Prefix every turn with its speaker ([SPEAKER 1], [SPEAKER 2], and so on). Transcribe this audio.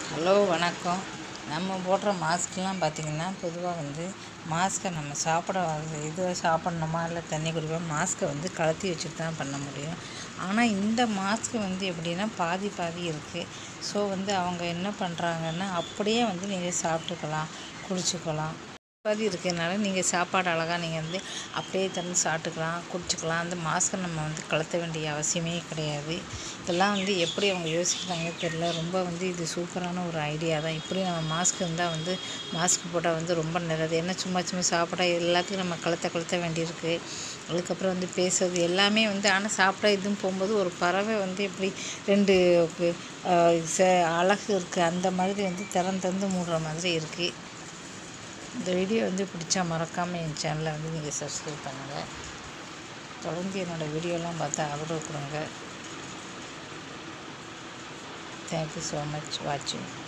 [SPEAKER 1] hello வணக்கம் நம்ம போடுற மாஸ்க்லாம் பார்த்திங்கன்னா பொதுவாக வந்து மாஸ்க்கை நம்ம சாப்பிட வர இது சாப்பிட்ணுமா இல்லை தண்ணி குடிப்போம் மாஸ்க்கை வந்து கழட்டி வச்சுட்டு தான் பண்ண முடியும் ஆனால் இந்த மாஸ்க்கு வந்து எப்படின்னா பாதி பாதி இருக்குது ஸோ வந்து அவங்க என்ன பண்ணுறாங்கன்னா அப்படியே வந்து நீங்கள் சாப்பிட்டுக்கலாம் குடிச்சுக்கலாம் பாதி இருக்கிறதுனால நீங்கள் சாப்பாடு அழகாக நீங்கள் வந்து அப்படியே திறந்து சாப்பிட்டுக்கலாம் குடிச்சுக்கலாம் அந்த மாஸ்க்கை நம்ம வந்து கலத்த வேண்டிய அவசியமே கிடையாது இதெல்லாம் வந்து எப்படி அவங்க யோசிக்கிறாங்க தெரியல ரொம்ப வந்து இது சூப்பரான ஒரு ஐடியா தான் இப்படி நம்ம மாஸ்க் இருந்தால் வந்து மாஸ்க் போட்டால் வந்து ரொம்ப நல்லது ஏன்னா சும்மா சும்மா சாப்பிட எல்லாத்தையும் நம்ம கலத்த கலத்த வேண்டியிருக்கு அதுக்கப்புறம் வந்து பேசுறது எல்லாமே வந்து ஆனால் சாப்பிட இதுவும் போகும்போது ஒரு பறவை வந்து எப்படி ரெண்டு அஹ், ச- அழகு இருக்குது அந்த மாதிரி வந்து திறந்து திறந்து மூடுற மாதிரி இருக்குது இந்த வீடியோ வந்து பிடிச்சா மறக்காமல் என் சேனலை வந்து நீங்கள் சப்ஸ்கிரைப் பண்ணுங்கள் தொடர்ந்து என்னோடய வீடியோலாம் பார்த்து ஆதரவு கொடுங்க தேங்க்யூ ஸோ மச் வாட்சிங்